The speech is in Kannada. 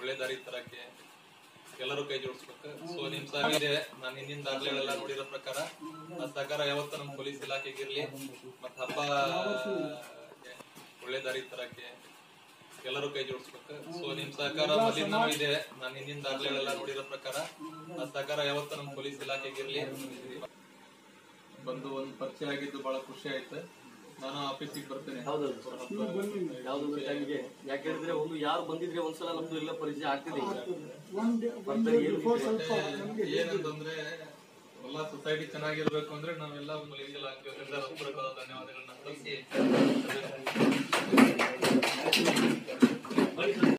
ಒಳ್ಳೆ ದಾರಿ ತರಕ್ಕೆ ಎಲ್ಲರೂ ಕೈ ಜೋಡಿಸ್ಬೇಕು ಸೊ ನಿಮ್ ಸಹಕಾರ ಇದೆ ನಾನು ಹಿಂದಿನ ದಾಖಲೆಗಳೆಲ್ಲ ನೋಡಿರೋ ಪ್ರಕಾರ ಆ ಸಹಕಾರ ಯಾವತ್ತೂ ನಮ್ಮ ಪೊಲೀಸ್ ಇಲಾಖೆಗೆ ಇರ್ಲಿ ಮತ್ತ ಹಬ್ಬ ಒಳ್ಳೆ ದಾರಿ ತರಕ್ಕೆ ಎಲ್ಲರೂ ಕೈ ಜೋಡಿಸ್ಬೇಕು ಸೊ ನಿಮ್ ಸಹಕಾರ ಮೊದಲಿಂದನೂ ಇದೆ ನಾನು ಹಿಂದಿನ ದಾಖಲೆಗಳೆಲ್ಲ ನೋಡಿರೋ ಪ್ರಕಾರ ಆ ಸಹಕಾರ ಯಾವತ್ತೂ ನಮ್ಮ ಪೊಲೀಸ್ ಇಲಾಖೆಗೆ ಇರ್ಲಿ ಬಂದು ಒಂದು ಪರಿಚಯ ಆಗಿದ್ದು ಬಹಳ ಖುಷಿ ಆಯ್ತು ನಾನು ಆಫೀಸಿಗೆ ಬರ್ತೇನೆ ಹೌದೌದು ಯಾವ್ದು ಗೊತ್ತಾಗಿದೆ ಯಾಕೆ ಹೇಳಿದ್ರೆ ಒಂದು ಯಾರು ಬಂದಿದ್ರೆ ಒಂದ್ಸಲ ನಮ್ದು ಎಲ್ಲ ಪರಿಚಯ ಆಗ್ತಿದೆ ಈಗ. ಮತ್ತೆ ಏನು ವಿಷಯ? ಏನಂತಂದ್ರೆ ಎಲ್ಲ ಸೊಸೈಟಿ ಚೆನ್ನಾಗಿರ್ಬೇಕು ಅಂದ್ರೆ ನಾವೆಲ್ಲ ಪೊಲೀಸ್ ಇಲಾಖೆಯಿಂದ ಹೃತ್ಪೂರ್ವಕವಾದ ಧನ್ಯವಾದಗಳನ್ನ ಸಲ್ಲಿಸಿ